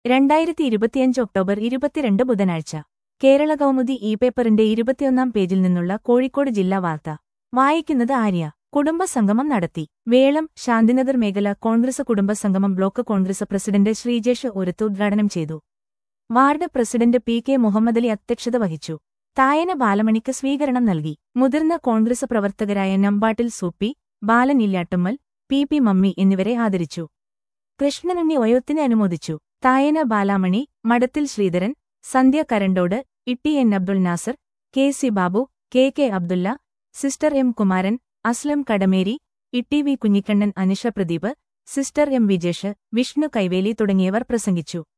രണ്ടായിരത്തി ഇരുപത്തിയഞ്ച് ഒക്ടോബർ ഇരുപത്തിരണ്ട് ബുധനാഴ്ച കേരള കൗമുദി ഇ പേപ്പറിന്റെ ഇരുപത്തിയൊന്നാം പേജിൽ നിന്നുള്ള കോഴിക്കോട് ജില്ലാ വാർത്ത വായിക്കുന്നത് ആര്യ കുടുംബസംഗമം നടത്തി വേളം ശാന്തിനഗർ മേഖല കോൺഗ്രസ് കുടുംബസംഗമം ബ്ലോക്ക് കോൺഗ്രസ് പ്രസിഡന്റ് ശ്രീജേഷ് ഒരുത്ത് ഉദ്ഘാടനം ചെയ്തു ward president P K Muhammadali അധ്യക്ഷത വഹിച്ചു തായന ബാലമണിക്ക് സ്വീകരണം നൽകി മുതിർന്ന കോൺഗ്രസ് പ്രവർത്തകരായ നമ്പാട്ടിൽ സൂപ്പി ബാലൻ ഇല്ലാട്ടുമ്മൽ പി പി മമ്മി എന്നിവരെ ആദരിച്ചു കൃഷ്ണനുണ്ണി ഒയോത്തിനെ അനുമോദിച്ചു Thayana Balamani Madathil Sreedharan Sandhya Karandode Itty N Abdul Nasar K C Babu K K Abdulla sister M Kumaran Aslam Kadameri Itty V Kunhikannan Anisha Pradeep sister M Vijesh Vishnu Kaiveli തുടങ്ങിയവർ പ്രസംഗിച്ചു